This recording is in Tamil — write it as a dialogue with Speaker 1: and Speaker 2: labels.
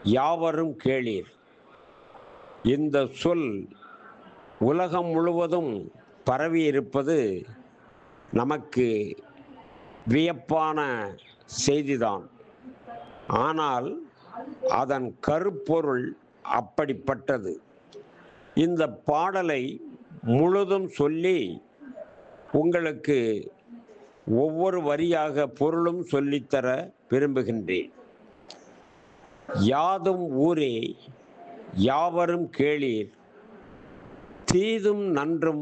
Speaker 1: யாவரும் கேளீர் இந்த சொல் உலகம் முழுவதும் பரவி இருப்பது நமக்கு வியப்பான செய்திதான் ஆனால் அதன் கருப்பொருள் அப்படிப்பட்டது இந்த பாடலை முழுதும் சொல்லி உங்களுக்கு ஒவ்வொரு வரியாக பொருளும் சொல்லித்தர விரும்புகின்றேன் யாதும் ஊரே யாவரும் கேளீர் தீதும் நன்றும்